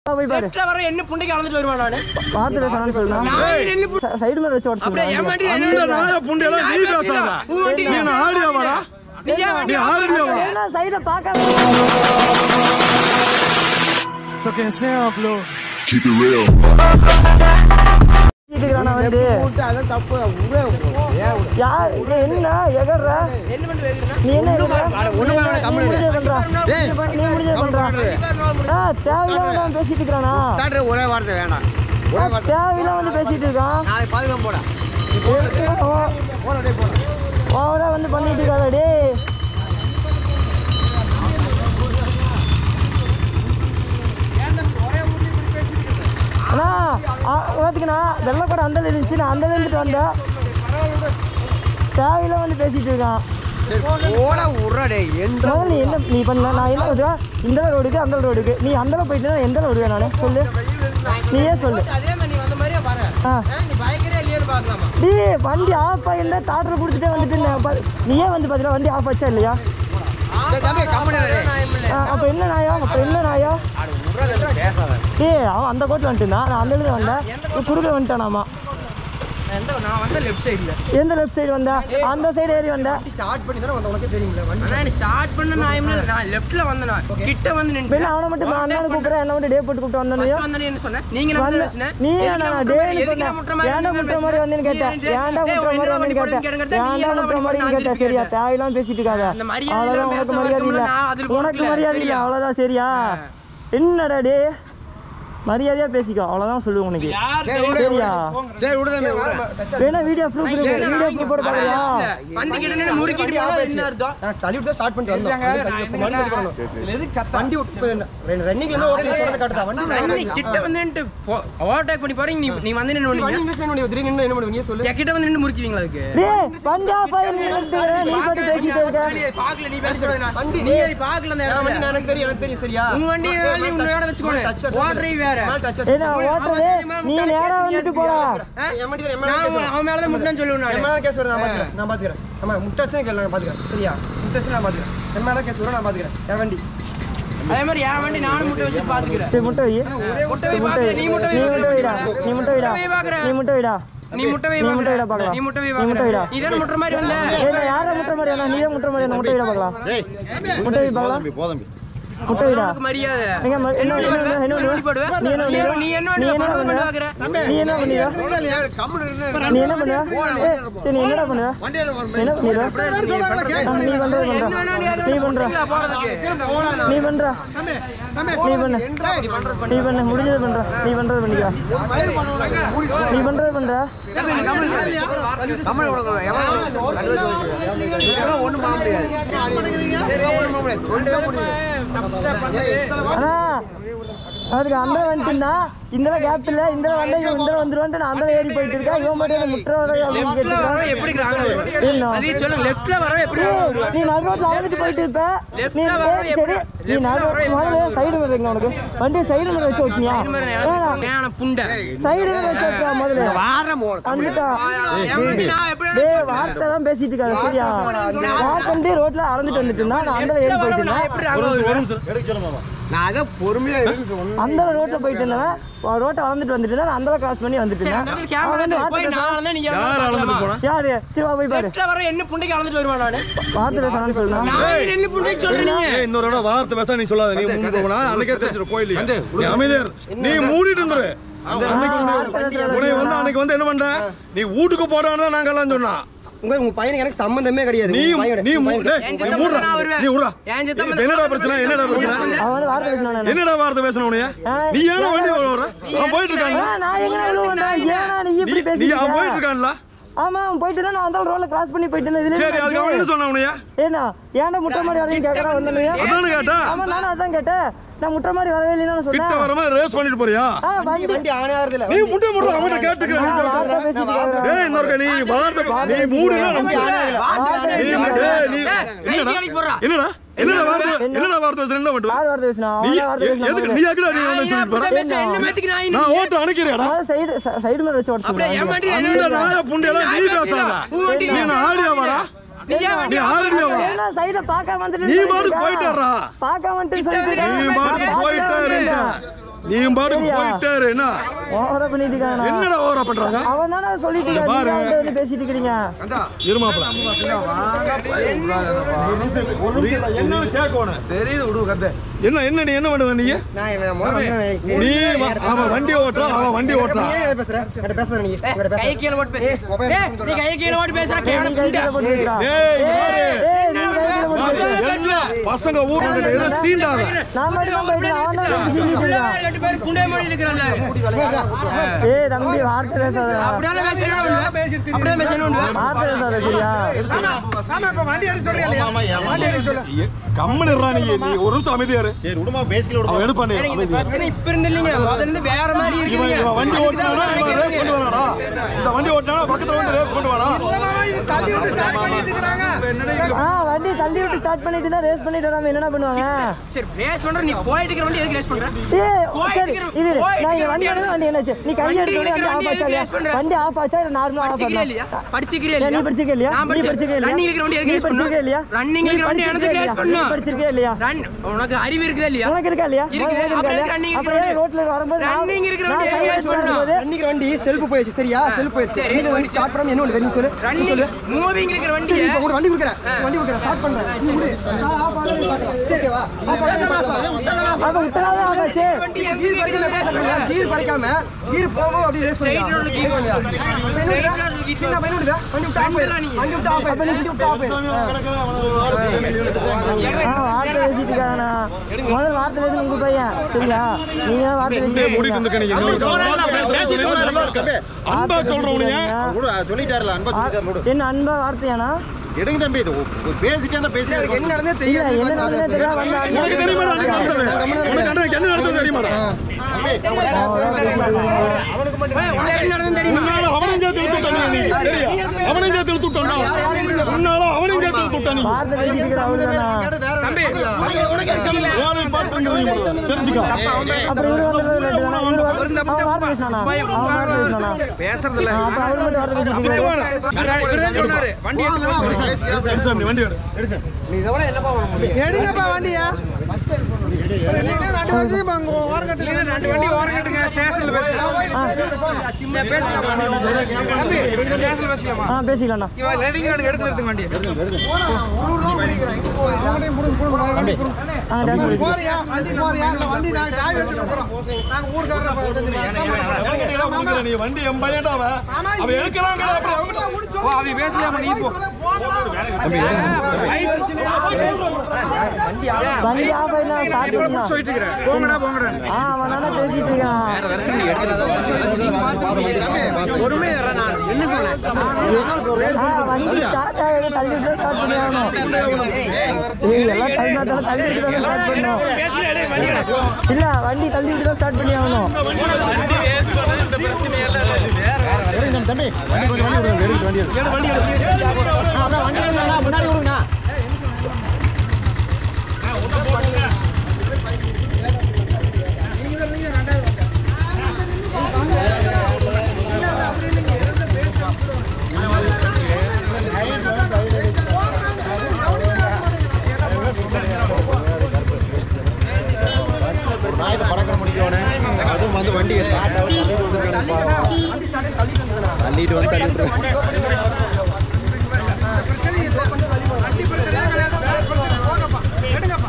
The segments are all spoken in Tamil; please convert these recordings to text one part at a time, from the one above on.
போய் பாரு லெஃப்ட்ல வர என்ன புண்டைக்கு அளந்துட்டு வருவான் நானு பார்த்து பேசலாம்னு சொல்லுங்க நான் நின்னு பு- சைடு மேல வச்சு அப்படியே என் உடச்சு வண்டி அந்த நாய புண்டையெல்லாம் நீ பேசாத உன் வண்டி நீ என்ன ஆடியா வாடா நீ ஏன் நீ வண்டி ஆடியா வா ஏன்னா சைட பார்க்க Keep it real. இருக்கிறானா வந்து யார் இது என்ன எகர்ற என்ன பண்ணி வைக்கிறேன்னா நீ என்ன எகர்ற நீ முடிஞ்சே பண்றா நீ முடிஞ்சே பண்றா ஆ தேவையில்லாம பேசிட்டு இருக்கிறானா ஒரே வார்த்தை வேண்டாம் ஒரே வார்த்தை தேவையில்லாம வந்து பேசிட்டு இருக்கான் நாளைக்கு பாதுகாப்பு போட ஓவரா வந்து பண்ணிட்டு இருக்காத டேய் அண்ணா பார்த்துக்கண்ணா வெள்ளக்கூட அந்த இருந்துச்சு நான் அந்த இருந்துட்டு வந்தேன் தேவையில்ல வந்து பேசிட்டு இருக்கான் ஓட உர்றடே என்ற முதல்ல நீ என்ன நீ பண்ண நான் என்ன பண்ணுவேன் இந்த ரோடுக்கு அந்த ரோடுக்கு நீ அந்த போயிட்டு எந்த ரோடு நான் சொல்லு நீயே சொல்லு அதே மாதிரி நீ வந்த மாதிரியே பாரு ஆ நீ பயங்கரே இல்லையான்னு பார்க்கலாமா டேய் வண்டி ஆஃப் ஆகிருந்தா டாக்டர் கொடுத்துட்டே வந்துட்டு இருந்தேன். பா- நீயே வந்து பார்த்தீங்கன்னா வண்டி ஆஃப் ஆச்சா இல்லையா டேய் தம்பி கம்பெனி ஆ, அப்போ என்ன நாயா அப்போ என்ன நாயா பேசாத டேய் அவன் அந்த கோட்டில் வந்துட்டு இருந்தான் நான் அந்த இடத்துல வந்தேன் நீ குறுக்க வந்துட்டானாமா எந்த நான் வந்த லெஃப்ட் சைடுல எந்த லெஃப்ட் சைடு வந்தா அந்த சைடு ஏறி வந்தா ஸ்டார்ட் பண்ணி தானே வந்த உனக்கே தெரியும்ல வண்டி ஆனா நீ ஸ்டார்ட் பண்ண நான் நான் லெஃப்ட்ல வந்தேன் நான் கிட்ட வந்து நின்று பெண்ணு அவனை மட்டும் நான் அண்ணான்னு கூப்பிட்றேன் என்ன மட்டும் டே போட்டு கூப்பிட்டு வந்தானே வந்தேன் என்ன சொன்னேன் நீங்க நான் வரல. பேசினேன் நீ எதுக்கு ஏன்டா நான் டேய் முட்டுற மாதிரி- சொன்ன? எதுக்கு நான் முட்டுற மாதிரி ஏன்டா இருந்தேன்னு முட்டுற மாதிரி வந்தேன்னு கேட்டேன். நீ ஏன்டா டேய், முட்டுற என்னடா மாதிரி வண்டி வந்தேன்னு போடுறேன்னு கேட்டேன். கேட்டேன். நீ ஏன்டா என்னடா முட்டுற வண்டி மாதிரி போடுறேன்னு கேட்டேன். நான் சரியா? கேட்டேன். தேவையில்லாம பேசிட்டு இருக்காத. அந்த மரியாதை அவ்வளவுதான், இல்லாம உனக்கு பேச மரியாதை வரைக்கும் இல்ல. நான் அதில் உனக்கு கொடுக்கல. மரியாதை இல்ல, சரியா? அவ்வளவுதான், சரியா? என்னடா டேய் மரியாதையா பேசிக்கோ அவ்வளவுதான் சொல்லுவேன் உனக்கு சரியா சரி விடுதே வேணா வீடியோ ப்ரூஃப் இருக்கு வீடியோ ப்ரூஃப் போட்டு பாக்குறியா வந்து கிட்ட நின்னு முறுக்கிட்டு போனா என்ன அர்த்தம் நான் தள்ளி விட்டு ஸ்டார்ட் பண்ணிட்டு வந்தோம் வண்டி தள்ளி விட்டு மறுபடியும் ready பண்ணணும். வண்டி விட்டு ரன்னிங்ல இருந்து ஓகே சொல்றத காட்டுதா வண்டி நீ கிட்ட வந்து ஓவர்டேக் பண்ணி போறீங்க நீ நீ வந்து நின்னு வண்டி பண்ணீங்க நின்று என்ன பண்ணுவீங்க? திடீர்னு நின்னு என்ன பண்ணுவீங்க? நீ சொல்லு என் கிட்ட வந்து நின்னு முறுக்குவீங்களா அதுக்கு டேய் வந்தா போய் நீ நிறுத்துற, நீ பாட்டு பேசிட்டு இருக்க நீ அதை பார்க்கல நீ பேசுறது நான். வண்டி நீ அதை பார்க்கல அந்த என் வண்டி இடத்துல. நான் எனக்கு தெரியும் எனக்கு தெரியும் சரியா உன் வண்டி ஏதாவது நீ உன்னோட வச்சுக்கோங்க. ஓட்டுறது வேற. மேல touch ஏன்னா ஓட்டுறது நீ நேரா வந்துட்டு போடா என் வண்டி தான், என் மேல நான் கேஸ் அவன் அவன் மேலதான் முட்டுனேன்னு சொல்லுவேன் என் நானு. மேல கேஸ் வரும் நான் பாத்துக்கிறேன் நான் பாத்துக்கிறேன் ஆமா முட்டாச்சுன்னு கேள்வி நான் பாத்துக்கிறேன் சரியா முட்டாச்சு நான் பாத்துக்கிறேன் என் மேல கேஸ் வரும் நான் பாத்துக்கிறேன் என் வண்டி அதே மாதிரி என் வண்டி நானும் முட்டை வச்சு பாத்துக்கிறேன் சரி முட்டை வை முட்டை வை பாக்குற, நீ முட்டை நீ வை முட்டை வைடா பாக்குற. நீ முட்டை வைடா முட்டை வை பாக்குற. நீ முட்டை வைடா நீ முட்டை வை நீ முட்டை பாக்குற. வைடா பார்க்கலாம். நீ முட்டை வை நீ முட்டை வைடா. பாக்குற. இதே முட்டை மாதிரி வந்த ஏய் யாரா முட்டை மாதிரி வேணா நீயே முட்டை மாதிரி வேணா முட்டை வைடா பார்க்கலாம் முட்டை வை பார்க்கலாம் போதம்பி முட்டை வைடா உனக்கு மரியாதை எங்க ம- என்ன என்ன என்ன என்ன என்ன வண்டி போடுவ? நீ என்ன நீ பண்ணுவ? நீ என்ன நீ வண்டி என்ன படத்தை பண்ணுவ? பாக்குற? நீ என்ன பண்ணுவ நீ என்ன பண்ணுவ ஏய், சரி நீ என்னடா பண்ணுவ என்ன பண்ணிடுவ ஆ, நீ பண்றது பண்ற என்ன வேணா நீ அதை நீ பண்ற விட்டுங்களா போறதுக்கு? நீ பண்ற நீ பண்ணு நீ பண்ணு முடிஞ்சது பண்ற நீ பண்றது பண்ணிக்க நீ பண்றது பண்ற தமிழ் உலகம் எவ்வளவு ஒண்ணும் பண்ண முடியாது ஒண்ணும் பண்ண முடியாது சொல்லவே முடியாது ஆனா அதுக்கு அந்த வந்துட்டுனா இந்த கேப் இல்ல இந்த வந்தா இவன் இந்த வந்துருவான்ட்டு நான் அந்த ஏறி போயிட்டு இருக்கேன் இவன் மட்டும் முற்ற வர அப்படின்னு லெஃப்ட்ல வரவன் கேட்டுருக்கான் எப்படி இருக்கிறாங்க? என்ன? அதையும் சொல்லுங்க, லெஃப்ட்ல வரவன் எப்படி இருக்கிறாங்க? நீ நடு ரோட்ல அழைச்சிட்டு போயிட்டு இருப்ப நீ லெஃப்ட்ல வரவன் ஏய், சரி எப்படி- நீ நடு லெஃப்ட்ல வரவன் முதல்ல சைடு மிரர் உனக்கு வண்டி சைடு மிரர் வச்சு ஓட்டினியா வேணாம் ஞான புண்டை. சைடு வச்சு ஓட்டியா முதல்ல வாரம் வந்துட்டா என் வண்டி நான் எப்படி டேய் வார்த்தை தான் பேசிட்டு இருக்காரு சரியா வார்த்தை ரோட்ல அளந்துட்டு வந்துட்டு இருந்தா நான் அந்த ஏறி போயிட்டு நான் இருந்தேன் எப்படி ராங்க வருவேன்? எடுக்க சொல்லுங்க நான் அதை பொறுமையா இருந்து சொன்னேன் அந்த ரோட்ல போயிட்டு இருந்தவன் ரோட்டை வளர்ந்துட்டு வந்துட்டு இருந்தா நான் அந்த கிராஸ் பண்ணி வந்துட்டு சரி, இருந்தேன் அந்த இடத்துல கேமரா அவன் வந்து இருக்கு. போய் வார்த்தை நான் அளந்தா நீங்க யார் அளந்து அளந்துட்டு பார்க்கலாமா? போனா யாரு சரி வா போய் பாரு லெஃப்ட்ல வர என்ன புண்டைக்கு அளந்துட்டு வருவான் நானு வார்த்தை பேசணும்னு சொல்லுங்க நான் என்ன புண்டைக்கு சொல்றேன் நீங்க ஏய், இன்னொரு இடம் வார்த்தை பேச நீ சொல்லாத நீ முன் போனா அன்னைக்கே தெரிஞ்சிடும் கோயில் நீ அமைதியா இரு. நீ மூடிட்டு இருந்துரு அன்னைக்கு உன்னை- உன்னை வந்து அன்னைக்கு வந்து என்ன பண்ற நீ வீட்டுக்கு போடான்னு நாங்க எல்லாம் சொன்னா உங்க உங்க பையனுக்கு எனக்கு சம்பந்தமே கிடையாது நீ உங்க பையனோட- நீ உங்க மூ- பையனோட- டேய், என் நீ சித்தப்பா மூடுறா. நான் வருவேன். நீ விட்றா. என் சித்தப்பா இப்ப என்னடா பிரச்சனை என்னடா பிரச்சனை அவன் வந்து வார்த்தை பேசணும் என்னடா வார்த்தை பேசணும் உனைய நீ ஏன்னா வண்டி வர அவன் போயிட்டு இருக்கான்ல நான் எங்க எழுவண்டா ஏன்னா நீ நீ இப்படி நீ அவன் போயிட்டு பேசிட்டு இருக்கான்ல ஆமா அவன் போயிட்டு தான் நான் அந்த ரோட்ல கிராஸ் பண்ணி போயிட்டு இருந்தேன் சரி அதுக்கு அவன் என்ன இதுல சொன்ன உனைய ஏன்னா ஏன்டா முட்டை மாதிரி வரீங்க கேட்கறா வந்தேன் அதானே கேட்டா ஆமா நானும் அதான் கேட்டேன் நான் முட்டை மாதிரி வரவே இல்லைன்னு கிட்ட சொன்னேன் வர மாதிரி ரேஸ் பண்ணிட்டு போறியா ஆ வண்டி வண்டி ஆனே ஆகுறது இல்ல நீ முட்டை முட்டை அவன்கிட்ட நான் கேட்டுக்கிறேன் வார்த்தை பேசிட்டு இருக்கேன். ஏய் இன்னொரு நீ வார்த்தை நீ மூடுனா நம்ம வார்த்தை பேசுறேன். நீ என்ன டேய், நீ ஏய், கை என்னடா கீழே போடுறா. என்னடா என்னடா வார்த்தை என்னடா வார்த்தை பேசுற என்ன பண்ணுவ யார் வார்த்தை பேசினா நீ அவன் வார்த்தை எ- எதுக்கு பேசினா நீ யாக்குடா நீ நான் வந்து ஏன் சொல்லிட்டு போற அப்படிதான் பேசுறேன்? என்ன மேத்துக்கு நான் நான் ஓட்டு அணைக்கிறியாடா சைடு சைடு மேல வச்சு அப்படியே என் ஓட்டு வண்டி அந்த நாய புண்டையெல்லாம் நீ பேசாத உன் வண்டி நீ என்ன ஆடியா வாடா நீ ஏன் வண்டி நீ ஆடியா வா ஏன்னா சைட பார்க்க வந்துட்டு நீ பாட்டுக்கு போயிட்டாரா பார்க்க வந்துட்டு கிட்ட வந்து சொல்லிட்டு நீ நான் பாட்டுக்கு பார்த்தா போயிட்டே வந்து இருந்த நீயும் பாட்டுக்கு சரியா? போயிட்டே இரு என்ன ஓவரா பண்ணிட்டு இருக்காங்கண்ணா என்னடா ஓவரா பண்றாங்க அவன் தானே சொல்லிட்டு இருக்கான் பாரு. நீங்க வந்து வந்து பேசிட்டு இருக்கிறீங்க இருமாப்ல என்னன்னு கேட்கணும் தெரியுது விடு கத்தை என்ன என்ன நீ என்ன பண்ணுவ நீ நான் இவன் முதல்ல வந்து நீ வ- அவன் வண்டி ஓட்டுறான் அவன் வண்டி நீ ஓட்டுறான் ஏன் பேசுற என்கிட்ட பேசுற நீ என்கிட்ட கை பேசுற கீழே போட்டு பேசு ஏய், மொபைல் ஏய், ஃபோன் நீ கை கீழே போட்டு பேசுற நீ கையில போட்டு பேசுறா. ஏய், இங்க பாரு. ஏய், ஏய், நீ கையில போட்டு பேசுறா. எல்லாம் பசங்க ஊர்ல எல்லாம் சீண்டாத நான் மட்டும் தான் போயிட்டு அவன் தான் வந்து சொல்லிட்டு இருக்கான் ரெண்டு பேரும் குண்டே மாதிரி இருக்கிறல்ல ஏய் தம்பி வார்த்தை பேசாத அப்படியே பேசணும் அப்படியே பேசணும் வார்த்தை பேசாத சரியா கம்மன் இருறா நீ நீ ஒரு நிமிஷம் அமைதியா இரு சரி விடுமா பேசிக்கல விடுமா அவன் எடுப்பானே எனக்கு இந்த பிரச்சனை இப்ப இருந்து இல்லைங்க முதல்ல இருந்து வேற மாதிரி இவன் இருக்குங்க இவன் வண்டி ஓட்டினானா இவன் ரேஸ் பண்ணுவானா இந்த வண்டி ஓட்டினானா பக்கத்துல வந்து ரேஸ் பண்ணுவானா ஆ வண்டி தள்ளி விட்டு ஸ்டார்ட் பண்ணிட்டு தான் ரேஸ் பண்ணிட்டு வராம என்னடா பண்ணுவாங்க சரி ரேஸ் பண்ற நீ போயிட்டு இருக்கிற வண்டி எதுக்கு ரேஸ் பண்ற ஏய் போயிட்டு சரி இருக்கிற- இது போயிட்டு நான் இங்க இருக்கிற வண்டி வண்டி எடுத்து வண்டி என்னாச்சு நீ கை வண்டி எடுத்து இருக்கிற வண்டி வண்டி ஆஃப் ஆச்சா எதுக்கு race பண்ற? வண்டி ஆஃப் ஆச்சா நார்மலா ஆஃப் படிச்சுக்கிறே பண்ணா இல்லையா படிச்சுக்கிறே நீ இல்லையா படிச்சிருக்க இல்லையா நான் நீ படிச்சிருக்க இல்லையா ரன்னிங் இருக்கிற வண்டி எதுக்கு நீ ரேஸ் பண்ணணும் படிச்சிருக்க இல்லையா ரன்னிங் இருக்கிற வண்டி நீ எதுக்கு ரேஸ் படிச்சிருக்க பண்ணணும் இல்லையா? நீ படிச்சிருக்க இல்லையா ரன் உனக்கு அறிவு இருக்குதா இல்லையா உனக்கு இருக்கா இல்லையா இருக்குது. உனக்கு அப்புறம் இருக்கா எதுக்கு running இல்லையா? அப்புறம் ஏன் இருக்கிற ரோட்ல வரும்போது நான்- running இருக்கிற வண்டி நான் எதுக்கு race race பண்ணணும்? பண்ணும்போது ரன்னிங் வண்டி செல்ஃப் போயிடுச்சு சரியா செல்ஃப் போயிடுச்சு சரி. நீ வண்டி ஸ்டார்ட் பண்ணாம என்ன ஒண்ணு நீ சொல்லு நீ ரன்னிங் சொல்லு மூவிங் இருக்கிற வண்டி சரி இப்போ உனக்கு வண்டி கொடுக்குறேன் வண்டி கொடுக்குறேன் ஸ்டார்ட் பண்றேன் நீ விடு நான் ஆஃப் ஆகுதுன்னு பார்க்கலாம் சரி வா ஆஃப் ஆகுதுன்னு பார்க்கலாம் அப்ப விட்டனாலே ஆஃப் ஆச்சு வண்டி கீர் பறிக்காம ரேஸ் பண்ணுங்க கீர் பறிக்காம கீர் போகும் அப்படி ரேஸ் Straight road ல gear பண்ணுங்க வச்சு. Straight road ல gear என்ன பண்ணி விடுதா வண்டி விட்டு ஆஃப் கண்டுடா நீ. வண்டி விட்டு ஆஃப் வண்டி விட்டு ஆஃப் ஆ, வார்த்தை பேசிட்டு இருக்காங்கண்ணா முதல்ல வார்த்தை பேசி உங்க பையன் சரியா நீங்க தான் வார்த்தை முன்னே மூடிட்டு பேசிட்டு இருந்துக்க அன்பா சொல்றவனைய விடு சொல்லிட்டாருல அன்பா சொல்லிட்டாரு விடு என்ன அன்பா வார்த்தையாண்ணா எடுங்க தம்பி இது ஒ- பேசிட்டே இருந்தா பேசிட்டே எனக்கு இருக்கணும். என்ன நடந்தே இல்ல தெரியாது என்ன நடந்ததே தெரியாது வந்து உனக்கு அண்ணன் தெரியுமாடா அன்னைக்கு நடந்தது உனக்கு அன்னைக்கு என்ன நடந்தது தெரியுமாடா உனக்கு என்ன நடந்ததுன்னு தெரியுமா உன்னால அவனையும் சேர்த்து இழுத்து விட்டானே நீ சரியா? அவனையும் சேர்த்து இழுத்து விட்டானா உன்னால அவனையும் சேர்த்து இழுத்து விட்டானே வார்த்தை பேசிட்டு இருக்கிற அவருதானா தம்பி உனக்கு உனக்கு இருக்கல ஓலை பாட்டுங்கிறீங்க தெரிஞ்சுக்கோ அப்புறம் இவரு வந்தது லேட்டு தானே இவரு வந்து அவன் வார்த்தை பேசினானா அவன் வார்த்தை பேசினானா பேசுறதுல ஆ, அப்ப அவரு மட்டும் வார்த்தை பேசிட்டு இருக்காரு. இவர்தான் சொன்னாரு வண்டி எடுத்து நீ வண்டி எடு நீ இதை விட என்னப்பா பண்ண முடியும் எடுங்கப்பா வண்டியா ரெண்டு வந்து ரெண்டு வண்டி ஓரம் கட்டுங்க ஸ்டேஷன்ல பேசலாம் இந்த பேசலாம் தம்பி ஸ்டேஷன்ல பேசலாமா ஆ பேசிக்கலாம்ண்ணா இவன் ரெடிங் கார்டு எடுத்து எடுத்து வண்டி அவங்களையும் புடுங்க, புடுங்க, வண்டி புடுங்க. ஆ டான்ஸ் பேசி போறியா வண்டி போறியா இல்ல வண்டி நாங்க சாவி எடுத்துட்டு வந்துடுறோம் நாங்க ஊருக்காரரை பார்த்து தெரிஞ்சுக்கலாம். அதான் பண்ண போறோம். எனக்கு என்ன கொடுக்குற நீ வண்டி என் பையன்டா அவன் அவன் எடுக்கிறாங்கிற அப்புறம் அவன் முடிச்சோம். ஓ அவன் பேசலாமா நீ போ வண்டி ஆஃப் ஆயிடலாம் ஸ்டார்ட் பண்ணலாம் சொல்லிட்டு இருக்கிற போங்கடா போங்கடா ஆ அவன் தானே பேசிட்டு இருக்கான் பொறுமையா இருடா நான் என்ன சொன்னேன் ஆ, வண்டி ஸ்டார்ட் ஆகுது தள்ளிட்டு தான் ஸ்டார்ட் பண்ணி ஆகணும் ஏய் எல்லாம் டைம் ஆட்டாலும் தள்ளிட்டு தான் ஸ்டார்ட் பண்ணணும் இல்ல வண்டி தள்ளிட்டு தான் ஸ்டார்ட் பண்ணி ஆகணும் எடுங்க தம்பி வண்டி கொஞ்சம் வண்டி விடுங்க எடுங்க வண்டி எடுங்க ஆ, அப்படியே வண்டி எடுங்கண்ணா முன்னாடி விடுங்கண்ணா ஒரு நாயத்தை பறக்கிற முடிக்கணும் அதுவும் வந்து வண்டி ஸ்டார்ட் ஆகும் தள்ளிட்டு வந்து தள்ளிட்டு வந்து பிரச்சனை இல்ல வண்டி பிரச்சனையே கிடையாது வேற பிரச்சனை போங்கப்பா எடுங்கப்பா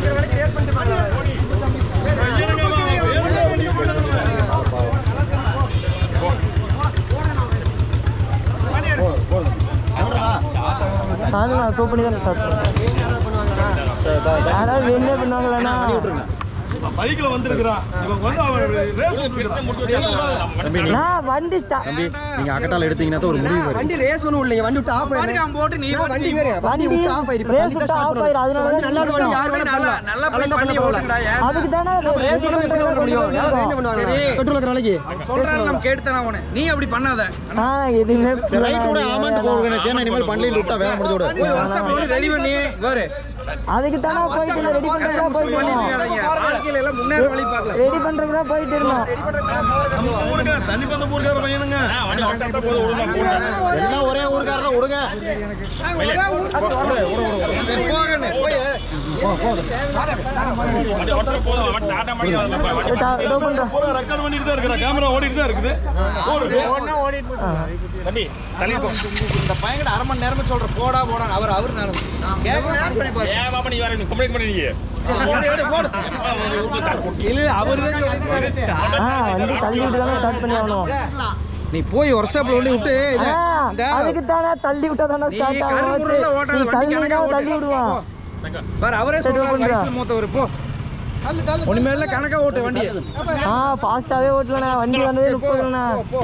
அதுதான் டூ பண்ணி தான் ஸ்டார்ட் பண்ணுவேன் யாராவது வெளியே பண்ணுவாங்களா பைக்ல வந்திருக்கிறான் இவன் வந்து அவன் ரேஸ் தம்பி நீ நான் வண்டி ஸ்டார்ட் தம்பி நீங்க அகட்டால எடுத்தீங்கன்னா தான் ஒரு முடிவு வரும் வண்டி ரேஸ் ஒண்ணும் இல்லைங்க வண்டி விட்டு ஆஃப் ஆயிடுங்க போட்டு நீ வண்டி இங்க இருக்கு. வண்டி வண்டி விட்டு ஆஃப் ஆயிடுச்சு ரேஸ் விட்டு ஆஃப் ஆயிரு அதனால வண்டி நல்லா தான் வண்டி யார் வேணா நல்லா பண்ணலாம் நல்லா நல்லா பண்ணி பண்ணலாம். ஓட்டுங்கடா ஏன் அதுக்கு தானே ரேஸ் ஒண்ணும் பெட்ரோல் ஓட்ட முடியும் யார் என்ன பண்ணுவாங்க சரி. பெட்ரோல் இருக்கிற நாளைக்கு சொல்றாரு நம்ம கேட்டுதானே அவனே நீ அப்படி பண்ணாத நான் எதுவுமே ரைட் விட ஆமான்ட்டு போடுங்க சேனை இனிமேல் பண்ணலிட்டு விட்டா வேலை முடிஞ்சு விடு ஒரு வருஷம் போட்டு ரெடி பண்ணி பாரு அதுக்கு தானே போயிட்டு இருந்தோம் ரெடி பண்ணுறதுக்கு தான் போயிட்டு இருந்தோம் வாழ்க்கையில எல்லாம் முன்னேற வழி பார்க்கலாம் ரெடி பண்ணுறதுக்கு தான் போயிட்டு இருந்தோம் நம்ம ஊருங்க தண்ணி பந்த ஊருக்கார பையனுங்க எல்லாம் ஒரே ஊருக்காரர் தான் விடுங்க இதோ- இதோ பண்றேன். பூரா ரெக்கார்ட் பண்ணிட்டு தான் இருக்கிற கேமரா ஓடிட்டு தான் இருக்குது ஓடுது இந்த பையன் அரை மணி நேரமா சொல்ற போடா போடா அவர் அவர் நான் இல்ல அவரு ஆ வண்டி தள்ளி விட்டு தானே ஸ்டார்ட் பண்ணி ஆகணும் நீ போய் ஒர்க் ஷாப்ல ஒண்ணி விட்டு இது ஆ, இந்த அதுக்கு தானே தள்ளி விட்டா தானே நீ ஸ்டார்ட் கரு ஆகும் முருகல ஓட்டாத, நீ வண்டி தள்ளி கணக்கா விட்டா ஓட்டு. தள்ளி விடுவான் பாரு அவரே சரி, சொல்றாரு பண்றா. வயசுல மூத்தவர் போ ஒண்ணுமே கணக்கா ஓட்டு வண்டி ஆ ஃபாஸ்ட்டாகவே ஓட்டுவேண்ணே வண்டி வந்ததே முப்பதுண்ணா போ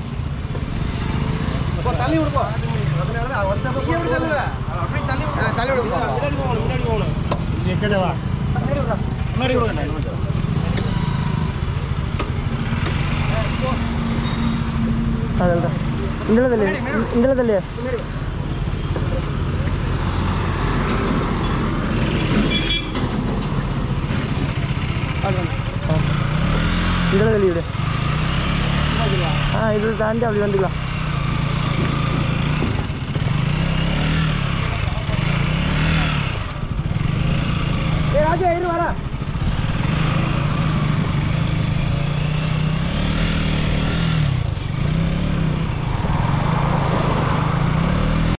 போ தள்ளி விடு போ இங்க விடு தள்ளு. அப்படியே தள்ளி விடு. அதில் இதில் தள்ளி இதில் தள்ளி இதில் தள்ளி விடு ஆ இதில் தாண்டி அப்படி வந்துக்கலாம் ஏய் ராஜா இரு வரேன்